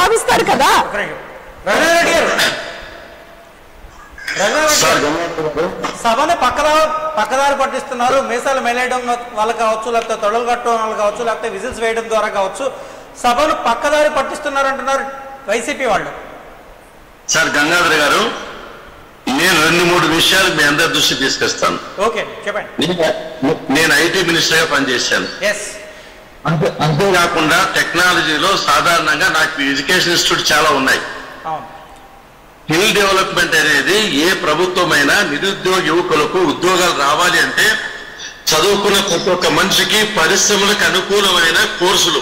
భావిస్తారు కదా రఘునాథరెడ్డి గారు రఘునాథరెడ్డి సార్ గారు గంగాధర్ గారు సభని పక్కదారి పక్కదారి పట్టిస్తున్నారు మీసాలు మెలేయడం వల్ల కావచ్చు లేకపోతే తొడలు కట్టడం వల్ల కావచ్చు లేకపోతే విజిల్స్ వేయడం ద్వారా కావచ్చు సభను పక్కదారి పట్టిస్తున్నారు అంటున్నారు వైసీపీ వాళ్ళు సార్ గంగాధర్ గారు నేను రెండు మూడు విషయాలు మీ అందరి దృష్టి తీసుకొస్తాను ఓకే చెప్పండి నేను- నేను ఐటీ మినిస్టర్ గా పనిచేశాను ఎస్ అంతే అంతేకాకుండా టెక్నాలజీలో సాధారణంగా నాకు ఎడ్యుకేషన్ ఇన్స్టిట్యూట్ చాలా ఉన్నాయి అవును స్కిల్ డెవలప్మెంట్ అనేది ఏ ప్రభుత్వమైనా నిరుద్యోగ యువకులకు ఉద్యోగాలు రావాలి అంటే చదువుకున్న ప్రతి ఒక్క మనిషికి పరిశ్రమలకు అనుకూలమైన కోర్సులు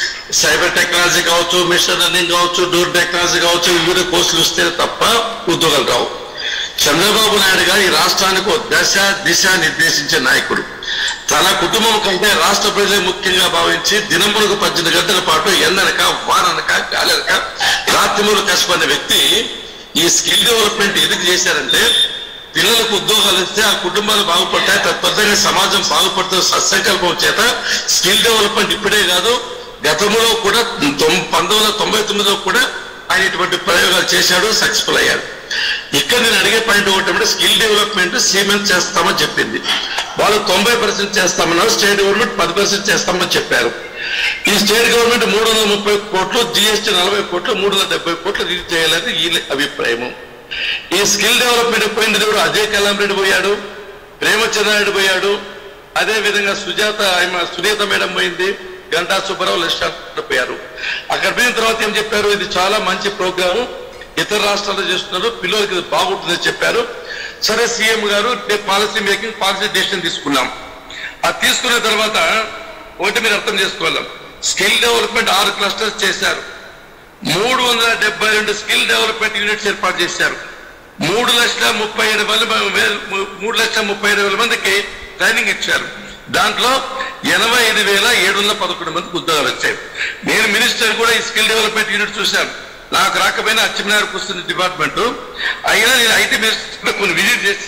సైబర్ టెక్నాలజీ కావచ్చు మిషన్ లెర్నింగ్ కావచ్చు డోర్ టెక్నాలజీ కావచ్చు వివిధ కోర్సులు ఇస్తే తప్ప ఉద్యోగాలు రావు చంద్రబాబు నాయుడు గారు ఈ రాష్ట్రానికి ఒక దశ దిశ నిర్దేశించే నాయకుడు తన కుటుంబం కంటే రాష్ట్ర ప్రజలే ముఖ్యంగా భావించి దినములకు పద్దెనిమిది గంటల పాటు ఎండనక వాననక గాలనక రాత్రిములు కష్టపడిన వ్యక్తి ఈ స్కిల్ డెవలప్మెంట్ ఎందుకు చేశారంటే పిల్లలకు ఉద్యోగాలు ఇస్తే ఆ కుటుంబాలు బాగుపడతాయి తత్పరంగా సమాజం బాగుపడుతున్న సత్సంకల్పం చేత స్కిల్ డెవలప్మెంట్ ఇప్పుడే కాదు గతంలో కూడా తొం- పంతొమ్మిది వందల తొంభై తొమ్మిదిలో కూడా ఆయన ఇటువంటి ప్రయోగాలు చేశాడు సక్సెస్ఫుల్ అయ్యాడు ఇక్కడ నేను అడిగే పాయింట్ ఒకటి అంటే స్కిల్ డెవలప్మెంట్ సీమెంట్ చేస్తామని చెప్పింది వాళ్ళు తొంభై పర్సెంట్ చేస్తామన్నారు స్టేట్ గవర్నమెంట్ పది పర్సెంట్ చేస్తామని చెప్పారు ఈ స్టేట్ గవర్నమెంట్ మూడు వందల ముప్పై కోట్లు జిఎస్టీ నలభై కోట్లు మూడు వందల డెబ్బై కోట్లు రిలీజ్ చేయాలని వీళ్ళ అభిప్రాయము ఈ స్కిల్ డెవలప్మెంట్ పోయిన దేవుడు అజయ్ కలాం రెడ్డి పోయాడు ప్రేమచంద్రారెడ్డి పోయాడు అదే విధంగా సుజాత ఆమె సునీత మేడం పోయింది గంటా సుబ్బారావు లక్ష్మణ్ పోయారు అక్కడ పోయిన తర్వాత ఏం చెప్పారు ఇది చాలా మంచి ప్రోగ్రాము ఇతర రాష్ట్రాల్లో చేస్తున్నారు పిల్లలకి ఇది బాగుంటుందని చెప్పారు సరే సీఎం గారు పాలసీ మేకింగ్ పాలసీ డెసిషన్ తీసుకున్నాం అది తీసుకున్న తర్వాత ఒకటి మీరు అర్థం చేసుకోవాలి స్కిల్ డెవలప్మెంట్ ఆరు క్లస్టర్స్ చేశారు మూడు వందల డెబ్బై రెండు స్కిల్ డెవలప్మెంట్ యూనిట్స్ ఏర్పాటు చేశారు మూడు లక్షల ముప్పై ఏడు వేల వేల- మూడు లక్షల ముప్పై ఏడు వేల మందికి ట్రైనింగ్ ఇచ్చారు దాంట్లో ఎనభై ఐదు వేల ఏడు వందల పదకొండు మందికి ఉద్యోగాలు వచ్చాయి నేను మినిస్టర్ కూడా ఈ స్కిల్ డెవలప్మెంట్ యూనిట్ చూశాను నాకు రాకపోయినా అచ్చెన్నాయుడు వస్తుంది డిపార్ట్మెంట్ అయినా నేను ఐటీ మినిస్టర్ కొన్ని విజిట్ చేసి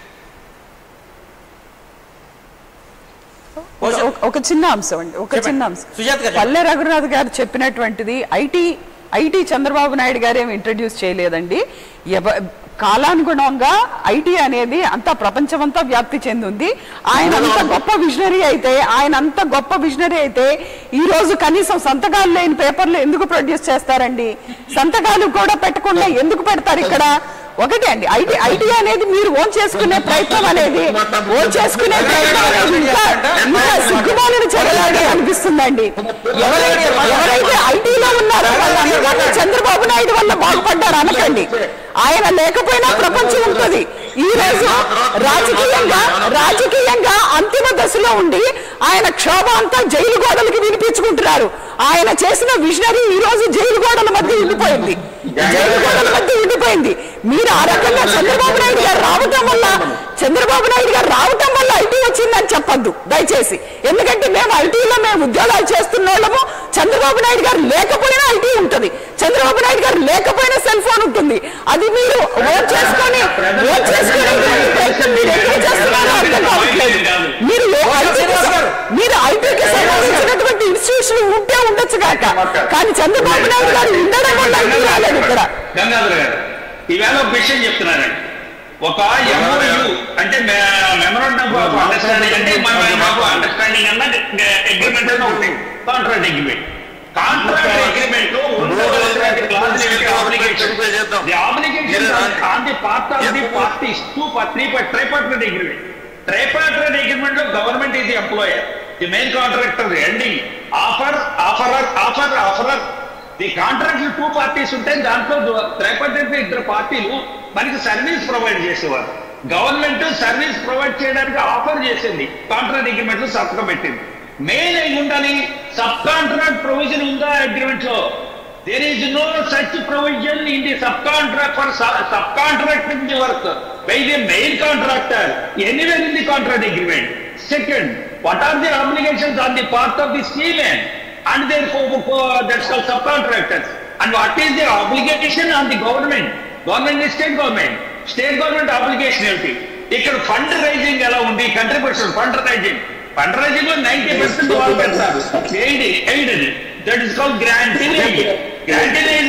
ఒక- ఒక- ఒక చిన్న అంశం అండి ఒక చెప్పండి. చిన్న అంశం సుజాత గారు పల్లె రఘునాథ్ గారు చెప్పినటువంటిది ఐటీ ఐటీ చంద్రబాబు నాయుడు గారు ఏమి ఇంట్రడ్యూస్ చేయలేదండి ఎవ- కాలానుగుణంగా ఐటీ అనేది అంత ప్రపంచమంతా వ్యాప్తి చెందింది ఆయన అంత గొప్ప విజనరీ అయితే ఆయన అంత గొప్ప విజనరీ అయితే ఈ రోజు కనీసం సంతకాలు లేని పేపర్లు ఎందుకు ప్రొడ్యూస్ చేస్తారండి సంతకాలు కూడా పెట్టకుండా ఎందుకు పెడతారు ఇక్కడ ఒకటి అండి ఐటీ ఐటీ అనేది మీరు ఓన్ చేసుకునే ప్రయత్నం అనేది ఓన్ చేసుకునే ప్రయత్నం అనేది ఇంకా ఇంకా సిగ్గుమాలిన చర్యలాగే అనిపిస్తుందండి ఎవరైతే ఎవరైతే ఐటీలో ఉన్నారో వాళ్ళందరికీ చంద్రబాబు నాయుడు వల్ల బాగుపడ్డారు అనకండి ఆయన లేకపోయినా ప్రపంచం ఉంటుంది ఈ రోజు రాజకీయంగా రాజకీయంగా అంతిమ దశలో ఉండి ఆయన క్షోభ అంతా జైలు గోడలకి వినిపించుకుంటున్నారు ఆయన చేసిన విజనరీ ఈ రోజు జైలు గోడల మధ్య ఉండిపోయింది జైలు గోడల మధ్య ఉండిపోయింది మీరు ఆ రకంగా చంద్రబాబు నాయుడు గారు రావటం వల్ల చంద్రబాబు నాయుడు గారు రావటం వల్ల ఐటీ వచ్చిందని చెప్పొద్దు దయచేసి ఎందుకంటే మేము ఐటీలో మేము ఉద్యోగాలు చేస్తున్న వాళ్ళము చంద్రబాబు నాయుడు గారు లేకపోయినా ఐటీ ఉంటుంది చంద్రబాబు నాయుడు గారు లేకపోయినా సెల్ ఫోన్ ఉంటుంది అది మీరు ఓన్ చేసుకొని ఓన్ చేసుకొని ప్రయత్నం మీరు ఎందుకు చేస్తున్నారో అర్థం కావట్లేదు మీరు ఐటీకి మీరు ఐటీకి సంబంధించినటువంటి ఇన్స్టిట్యూషన్ ఉంటే ఉండొచ్చు కాక కానీ చంద్రబాబు నాయుడు గారు ఉండడం వల్ల ఐటీ రాలేదు ఇక్కడ గంగాధర్ గారు ఈవేళ ఒక విషయం చెప్తున్నానండి ఒక ఎంఓయు అంటే మెమరాండమ్ ఆఫ్ అండర్స్టాండింగ్ అంటే మన- మాకు అండర్స్టాండింగ్ అన్న అగ్రిమెంట్ అన్న ఒకటి కాంట్రాక్ట్ అగ్రిమెంట్ కాంట్రాక్ట్ అగ్రిమెంట్ లో ఉండవలసినటువంటి clauses ఏంటి? obligation. The obligation on the part of the parties, two part, three part, tripartite agreement. Tripartite agreement లో government is the employer. The main contractor, the ending, offer, offerer, offer, offerer. The contract two parties ఉంటే దాంట్లో త్రైపార్టీ ఇద్దరు పార్టీలు మనకి service provide చేసేవారు government service provide చేయడానికి offer చేసింది కాంట్రాక్ట్ అగ్రిమెంట్ లో సంతకం పెట్టింది మెయిన్ అయి ఉండాలి సబ్ కాంట్రాక్ట్ ప్రొవిజన్ ఉందా అగ్రిమెంట్ లో there is no such provision in the sub contract for sub contracting the work by the main contractor anywhere in the contract agreement second what are the applications on the part of the steel and their co- co- that's called subcontractors. And what is their obligation on the government? Government is state government. State government obligation ఏంటి ఇక్కడ fund raising ఎలా ఉంది contribution fund raising fund raising లో ninety percent వాళ్ళు పెడతారు aid aid అది that is called grant in aid grant in aid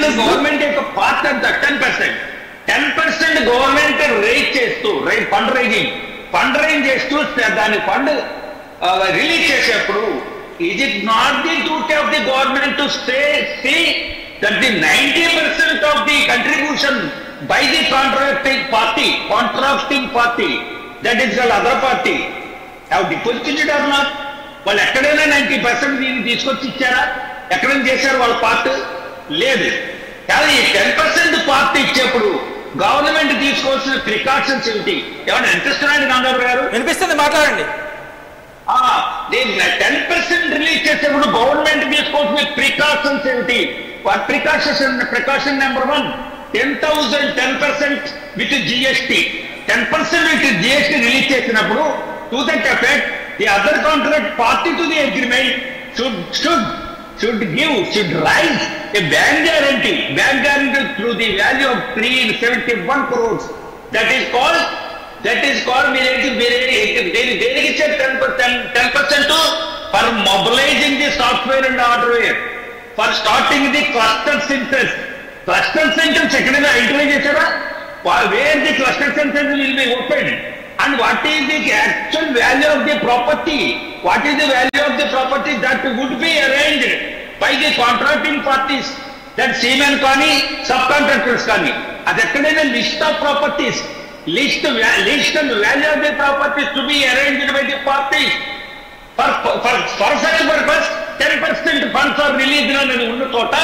ఇందులో government యొక్క పార్ట్ అంత ten percent ten percent government raise చేస్తూ right fund raising fund raise చేస్తూ దాని ఫండ్ రిలీజ్ చేసేప్పుడు is it not the duty of the government to stay see that the ninety percent of the contribution by the contracting party contracting party that is called other party have deposited or not వాళ్ళు ఎక్కడైనా ninety percent దీన్ని తీసుకొచ్చి ఇచ్చారా ఎక్కడైనా చేశారు వాళ్ళ part లేదు కానీ టెన్ పర్సెంట్ పార్ట్ ఇచ్చేప్పుడు గవర్నమెంట్ తీసుకోవాల్సిన ప్రికాషన్స్ ఏమిటి ఏమైనా ఇంట్రెస్ట్ ఉన్నాయండి గంగాధర్ గారు వినిపిస్తుంది మాట్లాడండి టెన్ పర్సెంట్ రిలీజ్ చేసేప్పుడు గవర్నమెంట్ తీసుకోవాల్సిన ప్రికాషన్స్ ఏమిటి precaution precaution number one ten thousand ten percent with GST ten percent with GST release చేసినప్పుడు to that effect the other contract party to the agreement should should should give, should rise a bank guarantee, bank guarantee through the value of 371 crores. That is called, that is called, మీరు మీరు దేని దేనికి ఇచ్చారు ten ten ten percent for mobilising the software and hardware for starting the cluster centres cluster centres ఎక్కడైనా identify చేశారా where the cluster centres will be open and what is the actual value of the property? What is the value of the property that would be arranged by the contracting parties? That seamen కానీ sub contractors కానీ అది ఎక్కడైనా list of properties list list and value of the properties to be arranged by the parties for for for such purpose ten percent funds are release అనేది ఉన్న చోట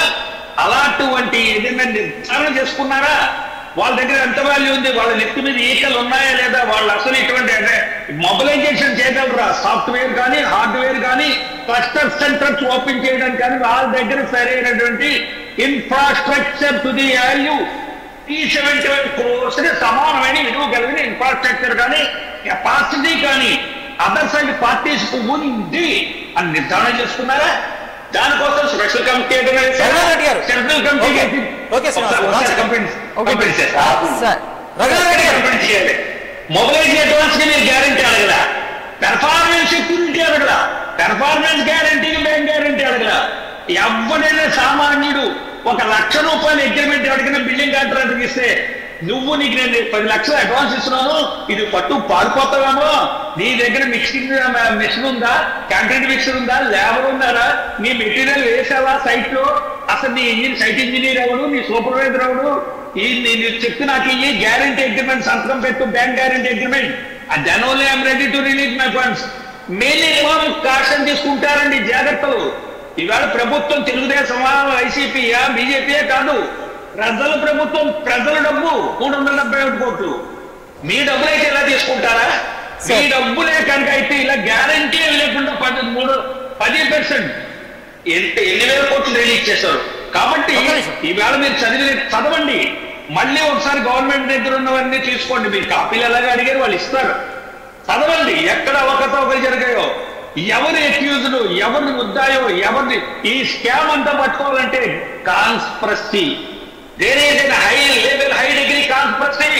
అలాంటి ఏదైనా నిర్ధారణ చేసుకున్నారా వాళ్ళ దగ్గర ఎంత వాల్యూ ఉంది వాళ్ళ నెత్తి మీద ఈకలు ఉన్నాయా లేదా వాళ్ళు అసలు ఇటువంటి అంటే మొబిలైజేషన్ చేయగలరా సాఫ్ట్వేర్ కానీ హార్డ్వేర్ కానీ క్లస్టర్ సెంటర్స్ ఓపెన్ చేయడానికి కానీ వాళ్ళ దగ్గర సరైనటువంటి ఇన్ఫ్రాస్ట్రక్చర్ టు ది వాల్యూ ఈ సెవెంటీ వన్ క్రోర్స్ సమానమైన విలువ కలిగిన ఇన్ఫ్రాస్ట్రక్చర్ కానీ కెపాసిటీ కానీ అదర్ సైడ్ పార్టీస్ ఉంది అని నిర్ధారణ చేసుకున్నారా దానికోసం special committee Raghunath garu. Central committee okay. Okay, Srinivas garu. ఒకసారి కంపెనీ- కంపెనీ చేస్తారు. సార్ రఘునాథ్ రెడ్డి గారు కంపెనీ చేయాలి మొబైల్ అడ్వాన్స్ కి మీరు గ్యారంటీ అడగల పెర్ఫార్మెన్స్ సెక్యూరిటీ అడగల పెర్ఫార్మెన్స్ గ్యారంటీకి బ్యాంక్ గ్యారంటీ అడగల ఎవరైనా సామాన్యుడు ఒక లక్ష రూపాయలు అగ్రిమెంట్ అడిగిన బిల్డింగ్ కాంట్రాక్ట్ ఇస్తే నువ్వు నీకు నేను పది లక్షలు అడ్వాన్స్ ఇస్తున్నాను ఇది పట్టు పారిపోతావేమో నీ దగ్గర మిక్సింగ్ మిషన్ ఉందా కాంట్రాక్ట్ మిక్సర్ ఉందా లేబర్ ఉందా నీ మెటీరియల్ వేసావా సైట్ లో అసలు నీ ఇంజిన్ సైట్ ఇంజనీర్ ఎవడు నీ సూపర్వైజర్ ఎవడు ఈ నేను చెప్తే నాకు ఈ గ్యారంటీ అగ్రిమెంట్ సంతకం పెట్టు bank guarantee agreement then only I'm ready to release my funds minimum caution తీసుకుంటారండి జాగ్రత్తలు ఇవాళ ప్రభుత్వం తెలుగుదేశమా వైసీపీయా బీజేపీయే కాదు ప్రజల ప్రభుత్వం ప్రజల డబ్బు మూడు వందల డెబ్బై ఒకటి కోట్లు మీ డబ్బులు అయితే ఇలా తీసుకుంటారా మీ డబ్బులే కనుక అయితే ఇలా గ్యారంటీ లేకుండా పది మూడు పది పర్సెంట్ ఎంత ఎన్ని వేల కోట్లు రిలీజ్ చేశారు కాబట్టి ఒక్క నిమిషం. ఈవేళ మీరు చదివి చదవండి మళ్ళీ ఒకసారి గవర్నమెంట్ దగ్గర ఉన్నవన్నీ తీసుకోండి మీరు కాపీలు ఎలాగా అడిగారు వాళ్ళు ఇస్తారు చదవండి ఎక్కడ అవకతవకలు జరిగాయో ఎవరు ఎక్యూజ్డ్ ఎవరిని ముద్దాయో ఎవరిని ఈ స్కామ్ అంతా పట్టుకోవాలంటే conspiracy there is an high level high degree conspiracy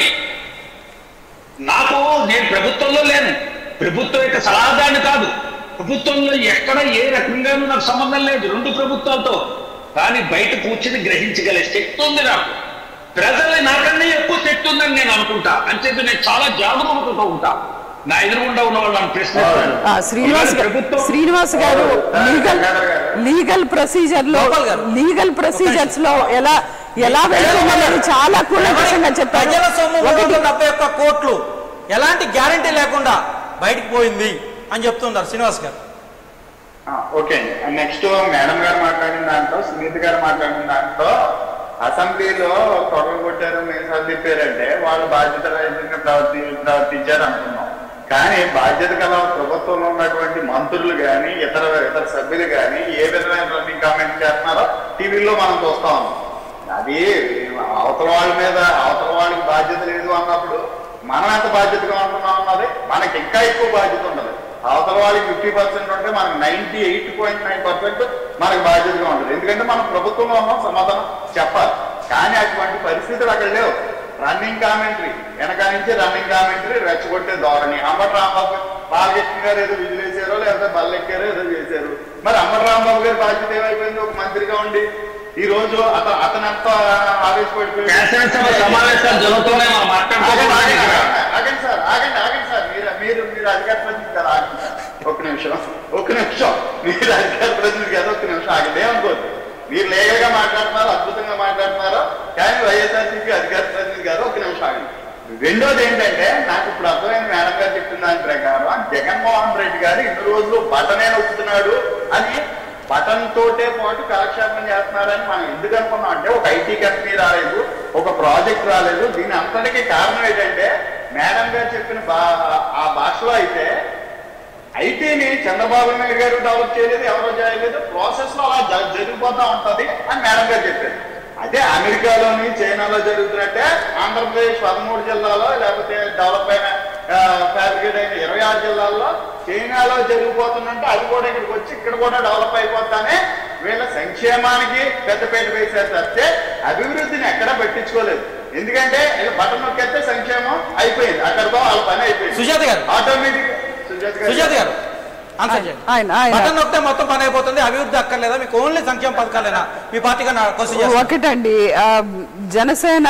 నాకు నేను ప్రభుత్వంలో లేను ప్రభుత్వం యొక్క సలహాదారుని కాదు ప్రభుత్వంలో ఎక్కడ ఏ రకంగానూ నాకు సంబంధం లేదు రెండు ప్రభుత్వాలతో కానీ బయట కూర్చుని గ్రహించగల శక్తి ఉంది నాకు ప్రజల్ని నాకన్నా ఎక్కువ శక్తి ఉందని నేను అనుకుంటా అంచేత నేను చాలా జాగరూకతతో ఉంటా నా ఎదురుగుండా ఉన్న వాళ్ళు నన్ను ప్రశ్నిస్తారు ఆ, శ్రీనివాస్ ఇవాళ గారు ప్రభుత్వం శ్రీనివాస్ గారు లీగల్ లీగల్ ప్రొసీజర్ లో గోపాల్ గారు. లీగల్ ప్రొసీజర్స్ లో ఎలా ఎలా వెళ్తుందనేది చాలా కూలంకషంగా చెప్పారు ప్రజల సొమ్ము మూడు ఒకటి వందల డెబ్బై ఒక్క కోట్లు ఎలాంటి గ్యారంటీ లేకుండా బయటికి పోయింది అని చెప్తున్నారు శ్రీనివాస్ గారు ఆ, ఓకే అండి నెక్స్ట్ మేడం గారు మాట్లాడిన దాంట్లో సునీత గారు మాట్లాడిన దాంట్లో అసెంబ్లీలో తొడలు కొట్టారు మీసాలు తిప్పారంటే వాళ్ళు బాధ్యత రహితంగా ప్రవర్తి ప్రవర్తించారు అనుకున్నాం కానీ బాధ్యత గల ప్రభుత్వంలో ఉన్నటువంటి మంత్రులు కానీ ఇతర ఇతర సభ్యులు కానీ ఏ విధమైన రన్నింగ్ కామెంట్ చేస్తున్నారో టీవీలో మనం చూస్తా ఉన్నాం అది అవతల వాళ్ళ మీద అవతల వాళ్ళకి బాధ్యత లేదు అన్నప్పుడు మనం ఎంత బాధ్యతగా ఉంటున్నాం అన్నది మనకి ఇంకా ఎక్కువ బాధ్యత ఉండదు అవతల వాళ్ళకి ఫిఫ్టీ పర్సెంట్ ఉంటే మనకి ninety eight point nine percent మనకి బాధ్యతగా ఉంటుంది ఎందుకంటే మనం ప్రభుత్వంలో ఉన్నాం సమాధానం చెప్పాలి కానీ అటువంటి పరిస్థితులు అక్కడ లేవు రన్నింగ్ కామెంటరీ వెనక నుంచి రన్నింగ్ కామెంటరీ రెచ్చగొట్టే ధోరణి అంబటి రాంబాబు బాలకృష్ణ గారు ఏదో విజిలేసారో లేకపోతే బల్లెక్కారో ఏదో చేశారు మరి అంబటి రాంబాబు గారి బాధ్యత ఏమైపోయింది ఒక మంత్రిగా ఉండి ఈ రోజు అతను అతను ఎంత ఆవేశపడిపోయి శాసనసభ సమావేశాలు జరుగుతున్నాయి మనం ఆగండి, ఆగండి, మాట్లాడుతున్నాం ఆగండి, ఆగండి సార్ ఆగండి ఆగండి సార్ మీరు మీరు మీరు అధికార ప్రతినిధి కదా ఆగండి సార్. ఒక్క నిమిషం ఒక్క నిమిషం మీరు అధికార ప్రతినిధి కదా ఒక్క నిమిషం ఆగండి ఏమనుకోద్దు మీరు లేగల్ గా మాట్లాడుతున్నారు అద్భుతంగా మాట్లాడుతున్నారు కానీ వైఎస్ఆర్సీపీ అధికార ప్రతినిధి గారు ఒక్క నిమిషం ఆగండి రెండోది ఏంటంటే నాకు ఇప్పుడు అర్థమైన మేడం గారు చెప్పిన దాని ప్రకారం జగన్మోహన్ రెడ్డి గారు ఇన్ని రోజులు బటనే నొక్కుతున్నాడు అని బటన్ తోటే పాటు కాలక్షేపం చేస్తున్నారని మనం ఎందుకు అనుకున్నాం అంటే ఒక ఐటీ కంపెనీ రాలేదు ఒక ప్రాజెక్ట్ రాలేదు దీని అంతటికీ కారణం ఏంటంటే మేడం గారు చెప్పిన బా ఆ భాషలో అయితే ఐటీని చంద్రబాబు నాయుడు గారు డెవలప్ చేయలేదు ఎవరో చేయలేదు ప్రాసెస్ లో అలా జ- జరిగిపోతా ఉంటది అని మేడం గారు చెప్పారు అదే అమెరికాలోని చైనాలో జరుగుతున్నట్టే ఆంధ్రప్రదేశ్ పదమూడు జిల్లాలో లేకపోతే డెవలప్ అయిన ఫ్యాబ్రికేట్ అయిన ఇరవై ఆరు జిల్లాల్లో చైనాలో జరిగిపోతుందంటే అది కూడా ఇక్కడికి వచ్చి ఇక్కడ కూడా డెవలప్ అయిపోతానే వీళ్ళ సంక్షేమానికి పెద్దపేట వేశారు తప్పితే అభివృద్ధిని ఎక్కడా పట్టించుకోలేదు ఎందుకంటే ఇది బటన్ నొక్కేస్తే సంక్షేమం అయిపోయింది అక్కడితో వాళ్ళ పని అయిపోయింది సుజాత గారు. ఆటోమేటిక్ సుజాత గారు సుజాత గారు ఆన్సర్ చేయండి ఆయన ఆయన బటన్ నొక్కితే మొత్తం పని అయిపోతుంది అభివృద్ధి అక్కర్లేదా మీకు ఓన్లీ సంక్షేమ పథకాలేనా మీ పార్టీగా నా క్వశ్చన్ చేస్తాను ఒకటండి ఆ, జనసేన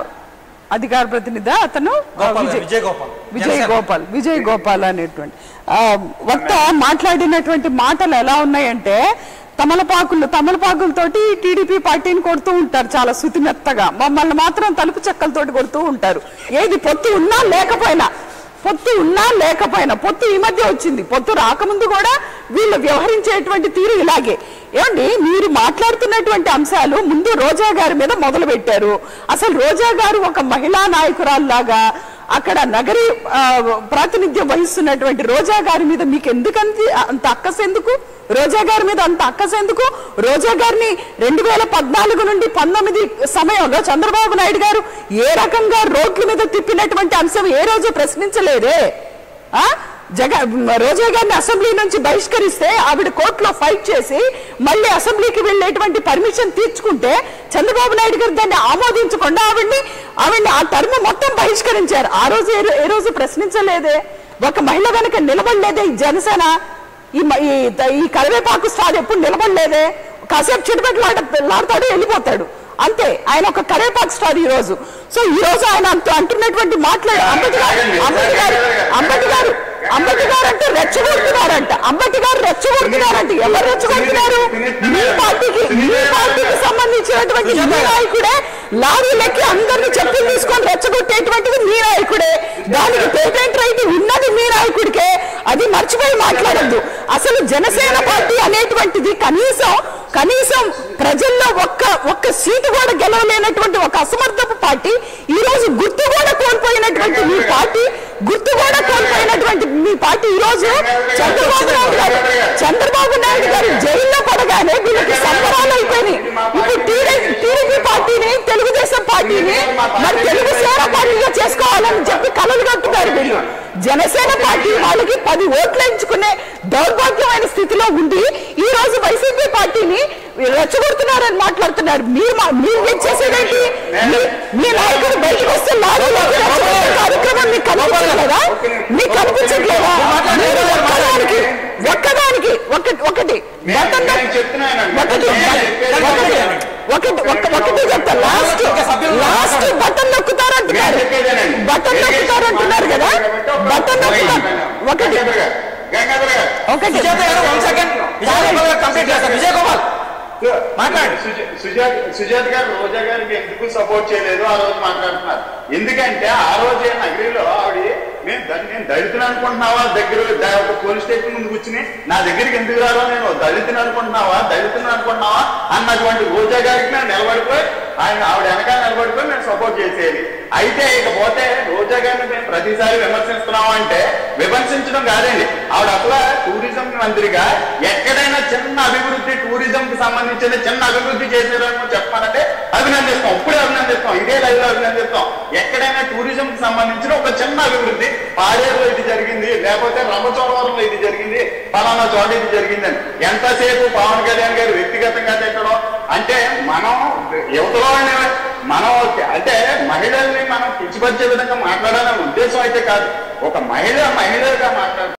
అధికార ప్రతినిధి అతను ఆ, గోపాల్ విజయ్ విజయ్ గోపాల్ విజయ్ జనసేన. గోపాల్ విజయ్ గోపాల్ అనేటువంటి ఆ, వక్త మాట్లాడినటువంటి మాటలు ఎలా ఉన్నాయంటే తమలపాకులు తమలపాకులతోటి టీడీపీ పార్టీని కొడుతూ ఉంటారు చాలా శుతిమెత్తగా మమ్మల్ని మాత్రం తలుపు చెక్కలతోటి కొడుతూ ఉంటారు ఏది పొత్తు ఉన్నా లేకపోయినా పొత్తు ఉన్నా లేకపోయినా పొత్తు ఈ మధ్య వచ్చింది పొత్తు రాకముందు కూడా వీళ్ళు వ్యవహరించేటువంటి తీరు ఇలాగే ఏమండి మీరు మాట్లాడుతున్నటువంటి అంశాలు ముందు రోజా గారి మీద మొదలు పెట్టారు అసలు రోజా గారు ఒక మహిళా నాయకురాల్లాగా అక్కడ నగరి ఆ, ప్రాతినిధ్యం వహిస్తున్నటువంటి రోజా గారి మీద మీకు ఎందుకంత అంత అక్కస ఎందుకు రోజా గారి మీద అంత అక్కస ఎందుకు రోజా గారిని రెండు వేల పద్నాలుగు నుండి పంతొమ్మిది సమయంలో చంద్రబాబు నాయుడు గారు ఏ రకంగా రోడ్ల మీద తిప్పినటువంటి అంశం ఏ రోజు ప్రశ్నించలేదే ఆ జగ రోజా గారిని అసెంబ్లీ నుంచి బహిష్కరిస్తే ఆవిడ కోర్టులో ఫైట్ చేసి మళ్ళీ అసెంబ్లీకి వెళ్ళేటువంటి పర్మిషన్ తీర్చుకుంటే చంద్రబాబు నాయుడు గారు దాన్ని ఆమోదించకుండా ఆవిడ్ని ఆవిడ్ని ఆ టర్మ్ మొత్తం బహిష్కరించారు ఆ రోజు ఏ రో- ఏ రోజు ప్రశ్నించలేదే ఒక మహిళ కనుక నిలబడలేదే ఈ జనసేన ఈ మ- ఈ ఈ కరివేపాకు స్టార్ ఎప్పుడు నిలబడలేదే కాసేపు చుట్టుపెట్టు లాడతాడు వెళ్ళిపోతాడు అంతే ఆయన ఒక కరివేపాకు స్టార్ ఈ రోజు సో ఈ రోజు ఆయన అంటూ అంటున్నటువంటి మాట్లాడు అంబటి గారు అంబటి గారు అంబటి గారు అంబటి గారు అంటే రెచ్చగొడుతున్నారంట అంబటి గారు రెచ్చగొడుతున్నారంట ఎవరు రెచ్చగొడుతున్నారు మీ పార్టీకి మీ పార్టీకి సంబంధించినటువంటి మీ నాయకుడే లారీలకి అందరిని చెప్పులు తీసుకొని రెచ్చగొట్టేటువంటిది మీ నాయకుడే దానికి పేటెంట్ రైట్ ఉన్నది మీ నాయకుడికే అది మర్చిపోయి మాట్లాడద్దు అసలు జనసేన పార్టీ అనేటువంటిది కనీసం కనీసం ప్రజల్లో ఒక్క ఒక్క సీటు కూడా గెలవలేనటువంటి ఒక అసమర్థపు పార్టీ ఈ రోజు గుర్తు కూడా కోల్పోయినటువంటి మీ పార్టీ గుర్తు కూడా కోల్పోయినటువంటి మీ పార్టీ ఈ రోజు చంద్రబాబు నాయుడు గారు చంద్రబాబు నాయుడు గారు జైల్లో పడగానే వీళ్ళకి సంబరాలు అయిపోయినాయి ఇప్పుడు టీడీ- టీడీపీ పార్టీని తెలుగుదేశం పార్టీని మరి తెలుగు సేన పార్టీగా చేసుకోవాలని చెప్పి కలలు కట్టున్నారు వీళ్ళు జనసేన పార్టీ వాళ్ళకి పది ఓట్లు ఎంచుకునే దౌర్భాగ్యమైన స్థితిలో ఉండి ఈ రోజు వైసీపీ పార్టీని రెచ్చగొడుతున్నారని మాట్లాడుతున్నారు మీరు మా- మీరు ఏం చేసేదేంటి మీ- మీ నాయకుడు బయటకు వస్తే లారీలోకి రెచ్చగొట్టే కార్యక్రమం మీకు కనిపించట్లేదా మీకు కనిపించట్లేదా మీరు ఒక్కదానికి ఒక్కదానికి ఒకటి ఒకటి బటన్ నేను చెప్తున్నానండి. ఒకటి నేను ఒకటి చెప్పేది ఒకటి ఒక్క ఒకటి చెప్తా లాస్ట్ లాస్ట్ బటన్ నొక్కుతారంటున్నారు నేను చెప్పేదేనండి. బటన్ నొక్కుతారంటున్నారు కదా బటన్ నొక్కుతారు ఒకటి గంగాధర్ గారు, గంగాధర్ గారు. ఒకటి సుజాత గారు వన్ సెకండ్ విజయ్ గోపాల్ గారు కంప్లీట్ చేస్తారు విజయ్ గోపాల్ మాట్లాడండి. సుజ- సుజాత్ సుజాత్ గారు రోజా గారికి ఎందుకు సపోర్ట్ చేయలేదు ఆ రోజు మాట్లాడుతున్నారు ఎందుకంటే ఆ రోజే నగరిలో ఆవిడ నేను ద- నేను దళితుని అనుకుంటున్నావా దగ్గర ద- ఒక పోలీస్ స్టేషన్ ముందు కూర్చుని నా దగ్గరికి ఎందుకు రారో నేను దళితుని అనుకుంటున్నావా దళితుని అనుకుంటున్నావా అన్నటువంటి రోజా గారికి నేను నిలబడిపోయి ఆయన ఆవిడ వెనకాల నిలబడిపోయి నేను సపోర్ట్ చేసేది అయితే ఇకపోతే రోజా గారిని మేము ప్రతిసారి విమర్శిస్తున్నాం అంటే విమర్శించడం కాదండి ఆవిడ అసలు టూరిజం మంత్రిగా ఎక్కడైనా చిన్న అభివృద్ధి టూరిజం కి సంబంధించిన చిన్న అభివృద్ధి చేశారని చెప్పాలంటే అభినందిస్తాం ఇప్పుడే అభినందిస్తాం ఇదే లైవ్ లో అభినందిస్తాం ఎక్కడైనా టూరిజం కి సంబంధించిన ఒక చిన్న అభివృద్ధి పాడేరులో ఇది జరిగింది లేకపోతే రంపచోడవరంలో ఇది జరిగింది ఫలానా చోట ఇది జరిగిందని ఎంతసేపు పవన్ కళ్యాణ్ గారు వ్యక్తిగతంగా తిట్టడం అంటే మనం యువతలో మనం అంటే మహిళల్ని మనం కించపరిచే విధంగా మాట్లాడాలనే ఉద్దేశం అయితే కాదు ఒక మహిళ మహిళగా మాట్లాడు